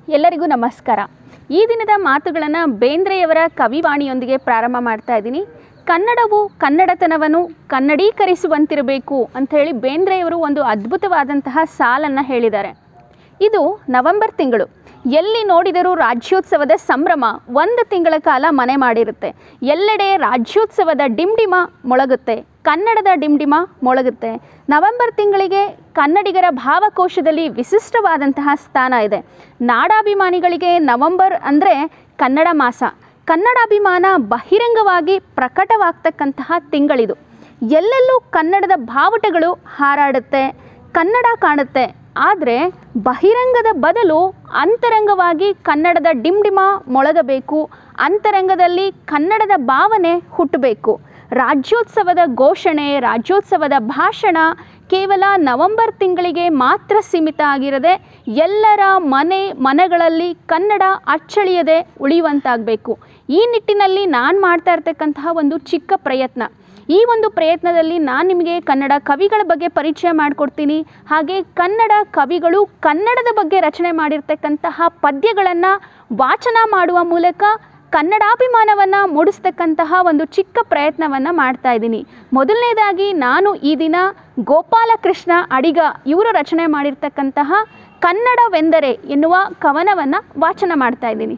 ಎಲ್ಲರಿಗೂ ನಮಸ್ಕಾರ ಈ ದಿನದ ಮಾತುಗಳನ್ನು ಬೇಂದ್ರೆಯವರ ಕವಿವಾಣಿಯೊಂದಿಗೆ ಪ್ರಾರಂಭ ಮಾಡ್ತಾ ಇದ್ದೀನಿ ಕನ್ನಡವು ಕನ್ನಡತನವನ್ನು ಕನ್ನಡೀಕರಿಸುವಂತಿರಬೇಕು ಅಂಥೇಳಿ ಬೇಂದ್ರೆಯವರು ಒಂದು ಅದ್ಭುತವಾದಂತಹ ಸಾಲನ್ನು ಹೇಳಿದ್ದಾರೆ ಇದು ನವೆಂಬರ್ ತಿಂಗಳು ಎಲ್ಲಿ ನೋಡಿದರೂ ರಾಜ್ಯೋತ್ಸವದ ಸಂಭ್ರಮ ಒಂದು ತಿಂಗಳ ಕಾಲ ಮನೆ ಮಾಡಿರುತ್ತೆ ಎಲ್ಲೆಡೆ ರಾಜ್ಯೋತ್ಸವದ ಡಿಂಡಿಮ ಮೊಳಗುತ್ತೆ ಕನ್ನಡದ ಡಿಂಡಿಮ ಮೊಳಗುತ್ತೆ ನವೆಂಬರ್ ತಿಂಗಳಿಗೆ ಕನ್ನಡಿಗರ ಭಾವಕೋಶದಲ್ಲಿ ವಿಶಿಷ್ಟವಾದಂತಹ ಸ್ಥಾನ ಇದೆ ನಾಡಾಭಿಮಾನಿಗಳಿಗೆ ನವೆಂಬರ್ ಅಂದರೆ ಕನ್ನಡ ಮಾಸ ಕನ್ನಡಾಭಿಮಾನ ಬಹಿರಂಗವಾಗಿ ಪ್ರಕಟವಾಗ್ತಕ್ಕಂತಹ ತಿಂಗಳಿದು ಎಲ್ಲೆಲ್ಲೂ ಕನ್ನಡದ ಬಾವುಟಗಳು ಹಾರಾಡುತ್ತೆ ಕನ್ನಡ ಕಾಣುತ್ತೆ ಆದರೆ ಬಹಿರಂಗದ ಬದಲು ಅಂತರಂಗವಾಗಿ ಕನ್ನಡದ ಡಿಂಡಿಮ ಮೊಳಗಬೇಕು ಅಂತರಂಗದಲ್ಲಿ ಕನ್ನಡದ ಭಾವನೆ ಹುಟ್ಟಬೇಕು ರಾಜ್ಯೋತ್ಸವದ ಘೋಷಣೆ ರಾಜ್ಯೋತ್ಸವದ ಭಾಷಣ ಕೇವಲ ನವೆಂಬರ್ ತಿಂಗಳಿಗೆ ಮಾತ್ರ ಸೀಮಿತ ಆಗಿರದೆ ಎಲ್ಲರ ಮನೆ ಮನೆಗಳಲ್ಲಿ ಕನ್ನಡ ಅಚ್ಚಳಿಯದೆ ಉಳಿಯುವಂತಾಗಬೇಕು ಈ ನಿಟ್ಟಿನಲ್ಲಿ ನಾನು ಮಾಡ್ತಾ ಇರ್ತಕ್ಕಂತಹ ಒಂದು ಚಿಕ್ಕ ಪ್ರಯತ್ನ ಈ ಒಂದು ಪ್ರಯತ್ನದಲ್ಲಿ ನಾನು ನಿಮಗೆ ಕನ್ನಡ ಕವಿಗಳ ಬಗ್ಗೆ ಪರಿಚಯ ಮಾಡಿಕೊಡ್ತೀನಿ ಹಾಗೆ ಕನ್ನಡ ಕವಿಗಳು ಕನ್ನಡದ ಬಗ್ಗೆ ರಚನೆ ಮಾಡಿರ್ತಕ್ಕಂತಹ ಪದ್ಯಗಳನ್ನು ವಾಚನ ಮಾಡುವ ಮೂಲಕ ಕನ್ನಡಾಭಿಮಾನವನ್ನು ಮೂಡಿಸ್ತಕ್ಕಂತಹ ಒಂದು ಚಿಕ್ಕ ಪ್ರಯತ್ನವನ್ನು ಮಾಡ್ತಾ ಇದ್ದೀನಿ ಮೊದಲನೇದಾಗಿ ನಾನು ಈ ದಿನ ಗೋಪಾಲಕೃಷ್ಣ ಅಡಿಗ ಇವರು ರಚನೆ ಮಾಡಿರ್ತಕ್ಕಂತಹ ಕನ್ನಡವೆಂದರೆ ಎನ್ನುವ ಕವನವನ್ನು ವಾಚನ ಮಾಡ್ತಾ ಇದ್ದೀನಿ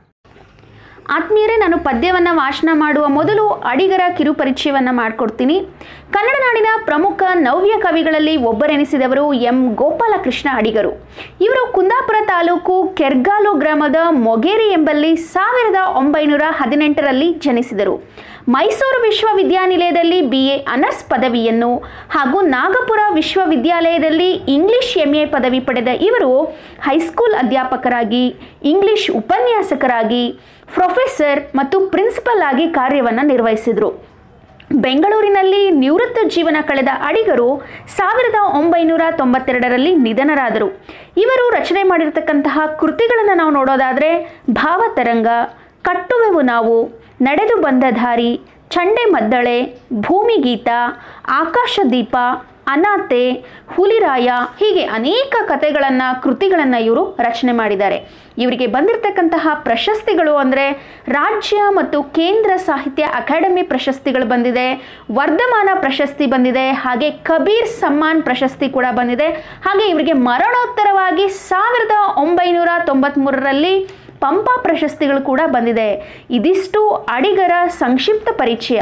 ಆತ್ಮೀಯರೇ ನಾನು ಪದ್ಯವನ್ನು ವಾಚನ ಮಾಡುವ ಮೊದಲು ಅಡಿಗರ ಕಿರುಪರಿಚಯವನ್ನು ಮಾಡಿಕೊಡ್ತೀನಿ ಕನ್ನಡ ನಾಡಿನ ಪ್ರಮುಖ ನವ್ಯ ಕವಿಗಳಲ್ಲಿ ಒಬ್ಬರೆನಿಸಿದವರು ಎಂ ಗೋಪಾಲಕೃಷ್ಣ ಅಡಿಗರು ಇವರು ಕುಂದಾಪುರ ತಾಲೂಕು ಕೆರ್ಗಾಲು ಗ್ರಾಮದ ಮೊಗೇರಿ ಎಂಬಲ್ಲಿ ಸಾವಿರದ ಒಂಬೈನೂರ ಹದಿನೆಂಟರಲ್ಲಿ ಜನಿಸಿದರು ಮೈಸೂರು ವಿಶ್ವವಿದ್ಯಾನಿಲಯದಲ್ಲಿ ಬಿ ಎ ಅನರ್ಸ್ ಪದವಿಯನ್ನು ಹಾಗೂ ನಾಗಪುರ ವಿಶ್ವವಿದ್ಯಾಲಯದಲ್ಲಿ ಇಂಗ್ಲಿಷ್ ಎಂ ಎ ಪದವಿ ಪಡೆದ ಇವರು ಹೈಸ್ಕೂಲ್ ಅಧ್ಯಾಪಕರಾಗಿ ಇಂಗ್ಲಿಷ್ ಉಪನ್ಯಾಸಕರಾಗಿ ಪ್ರೊಫೆಸರ್ ಮತ್ತು ಪ್ರಿನ್ಸಿಪಲ್ ಆಗಿ ಕಾರ್ಯವನ್ನು ನಿರ್ವಹಿಸಿದರು ಬೆಂಗಳೂರಿನಲ್ಲಿ ನಿವೃತ್ತ ಜೀವನ ಕಳೆದ ಅಡಿಗರು ಸಾವಿರದ ಒಂಬೈನೂರ ತೊಂಬತ್ತೆರಡರಲ್ಲಿ ನಿಧನರಾದರು ಇವರು ರಚನೆ ಮಾಡಿರ್ತಕ್ಕಂತಹ ಕೃತಿಗಳನ್ನು ನಾವು ನೋಡೋದಾದರೆ ಭಾವತರಂಗ ಕಟ್ಟುವೆವು ನಾವು ನಡೆದು ಬಂದ ದಾರಿ ಚಂಡೆ ಮದ್ದಳೆ ಭೂಮಿಗೀತ ಆಕಾಶದೀಪ ಅನಾತೆ ಹುಲಿರಾಯ ಹೀಗೆ ಅನೇಕ ಕಥೆಗಳನ್ನು ಕೃತಿಗಳನ್ನು ಇವರು ರಚನೆ ಮಾಡಿದ್ದಾರೆ ಇವರಿಗೆ ಬಂದಿರತಕ್ಕಂತಹ ಪ್ರಶಸ್ತಿಗಳು ಅಂದರೆ ರಾಜ್ಯ ಮತ್ತು ಕೇಂದ್ರ ಸಾಹಿತ್ಯ ಅಕಾಡೆಮಿ ಪ್ರಶಸ್ತಿಗಳು ಬಂದಿದೆ ವರ್ಧಮಾನ ಪ್ರಶಸ್ತಿ ಬಂದಿದೆ ಹಾಗೆ ಕಬೀರ್ ಸಮ್ಮಾನ್ ಪ್ರಶಸ್ತಿ ಕೂಡ ಬಂದಿದೆ ಹಾಗೆ ಇವರಿಗೆ ಮರಣೋತ್ತರವಾಗಿ ಸಾವಿರದ ಒಂಬೈನೂರ ತೊಂಬತ್ತ್ಮೂರರಲ್ಲಿ ಪಂಪ ಪ್ರಶಸ್ತಿಗಳು ಕೂಡ ಬಂದಿದೆ ಇದಿಷ್ಟು ಅಡಿಗರ ಸಂಕ್ಷಿಪ್ತ ಪರಿಚಯ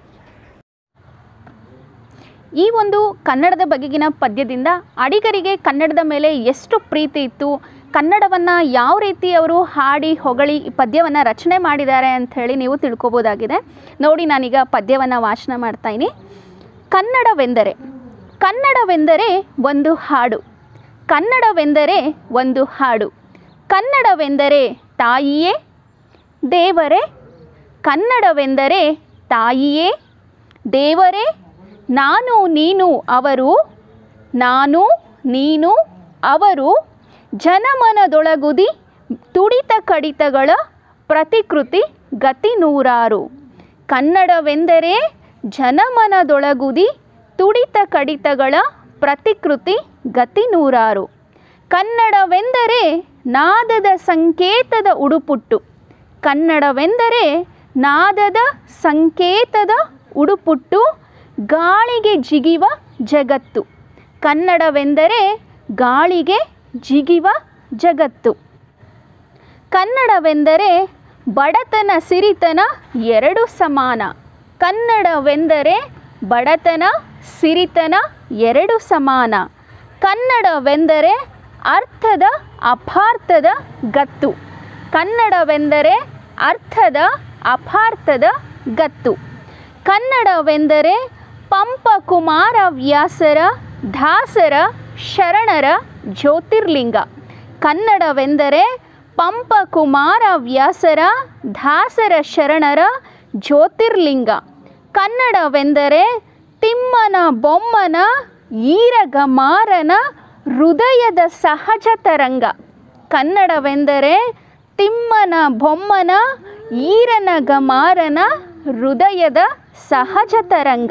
ಈ ಒಂದು ಕನ್ನಡದ ಬಗೆಗಿನ ಪದ್ಯದಿಂದ ಅಡಿಗರಿಗೆ ಕನ್ನಡದ ಮೇಲೆ ಎಷ್ಟು ಪ್ರೀತಿ ಇತ್ತು ಕನ್ನಡವನ್ನು ಯಾವ ರೀತಿ ಅವರು ಹಾಡಿ ಹೊಗಳಿ ಪದ್ಯವನ್ನು ರಚನೆ ಮಾಡಿದ್ದಾರೆ ಅಂಥೇಳಿ ನೀವು ತಿಳ್ಕೊಬೋದಾಗಿದೆ ನೋಡಿ ನಾನೀಗ ಪದ್ಯವನ್ನು ವಾಚನ ಮಾಡ್ತಾಯಿನಿ ಕನ್ನಡವೆಂದರೆ ಕನ್ನಡವೆಂದರೆ ಒಂದು ಹಾಡು ಕನ್ನಡವೆಂದರೆ ಒಂದು ಹಾಡು ಕನ್ನಡವೆಂದರೆ ತಾಯಿಯೇ ದೇವರೇ ಕನ್ನಡವೆಂದರೆ ತಾಯಿಯೇ ದೇವರೇ ನಾನು ನೀನು ಅವರು ನಾನು ನೀನು ಅವರು ಜನಮನದೊಳಗುದಿ ತುಡಿತ ಕಡಿತಗಳ ಪ್ರತಿಕೃತಿ ಗತಿ ನೂರಾರು ಕನ್ನಡವೆಂದರೆ ಜನಮನದೊಳಗುದಿ ತುಡಿತ ಕಡಿತಗಳ ಪ್ರತಿಕೃತಿ ಗತಿ ನೂರಾರು ಕನ್ನಡವೆಂದರೆ ನಾದದ ಸಂಕೇತದ ಉಡುಪುಟ್ಟು ಕನ್ನಡವೆಂದರೆ ನಾದದ ಸಂಕೇತದ ಉಡುಪುಟ್ಟು ಗಾಳಿಗೆ ಜಿಗಿವ ಜಗತ್ತು ಕನ್ನಡವೆಂದರೆ ಗಾಳಿಗೆ ಜಿಗಿವ ಜಗತ್ತು ಕನ್ನಡವೆಂದರೆ ಬಡತನ ಸಿರಿತನ ಎರಡು ಸಮಾನ ಕನ್ನಡವೆಂದರೆ ಬಡತನ ಸಿರಿತನ ಎರಡು ಸಮಾನ ಕನ್ನಡವೆಂದರೆ ಅರ್ಥದ ಅಪಾರ್ಥದ ಗತ್ತು ಕನ್ನಡವೆಂದರೆ ಅರ್ಥದ ಅಪಾರ್ಥದ ಗತ್ತು ಕನ್ನಡವೆಂದರೆ ಪಂಪ ಕುಮಾರ ವ್ಯಾಸರ ದಾಸರ ಶರಣರ ಜ್ಯೋತಿರ್ಲಿಂಗ ಕನ್ನಡವೆಂದರೆ ಪಂಪ ಕುಮಾರ ವ್ಯಾಸರ ದಾಸರ ಶರಣರ ಜ್ಯೋತಿರ್ಲಿಂಗ ಕನ್ನಡವೆಂದರೆ ತಿಮ್ಮನ ಬೊಮ್ಮನ ಈರಗಮಾರನ ಹೃದಯದ ಸಹಜ ತರಂಗ ಕನ್ನಡವೆಂದರೆ ತಿಮ್ಮನ ಬೊಮ್ಮನ ಈರನ ಗಮಾರನ ಹೃದಯದ ಸಹಜ ತರಂಗ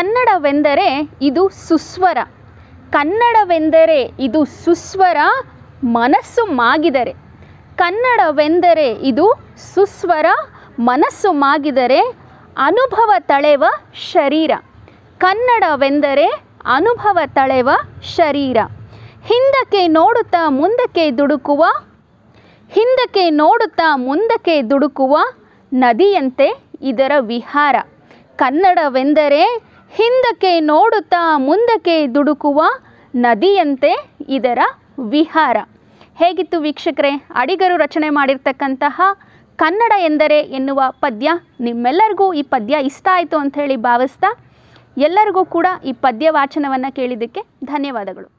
ಕನ್ನಡವೆಂದರೆ ಇದು ಸುಸ್ವರ ಕನ್ನಡವೆಂದರೆ ಇದು ಸುಸ್ವರ ಮನಸ್ಸು ಮಾಗಿದರೆ ಕನ್ನಡವೆಂದರೆ ಇದು ಸುಸ್ವರ ಮನಸ್ಸು ಮಾಗಿದರೆ ಅನುಭವ ತಳೆವ ಶರೀರ ಕನ್ನಡವೆಂದರೆ ಅನುಭವ ತಳೆವ ಶರೀರ ಹಿಂದಕ್ಕೆ ನೋಡುತ್ತಾ ಮುಂದಕ್ಕೆ ದುಡುಕುವ ಹಿಂದಕ್ಕೆ ನೋಡುತ್ತಾ ಮುಂದಕ್ಕೆ ದುಡುಕುವ ನದಿಯಂತೆ ಇದರ ವಿಹಾರ ಕನ್ನಡವೆಂದರೆ ಹಿಂದಕ್ಕೆ ನೋಡುತ್ತಾ ಮುಂದಕ್ಕೆ ದುಡುಕುವ ನದಿಯಂತೆ ಇದರ ವಿಹಾರ ಹೇಗಿತ್ತು ವೀಕ್ಷಕರೇ ಅಡಿಗರು ರಚನೆ ಮಾಡಿರ್ತಕ್ಕಂತಹ ಕನ್ನಡ ಎಂದರೆ ಎನ್ನುವ ಪದ್ಯ ನಿಮ್ಮೆಲ್ಲರಿಗೂ ಈ ಪದ್ಯ ಇಷ್ಟ ಆಯಿತು ಅಂತ ಹೇಳಿ ಭಾವಿಸ್ತಾ ಎಲ್ಲರಿಗೂ ಕೂಡ ಈ ಪದ್ಯ ವಾಚನವನ್ನು ಕೇಳಿದ್ದಕ್ಕೆ ಧನ್ಯವಾದಗಳು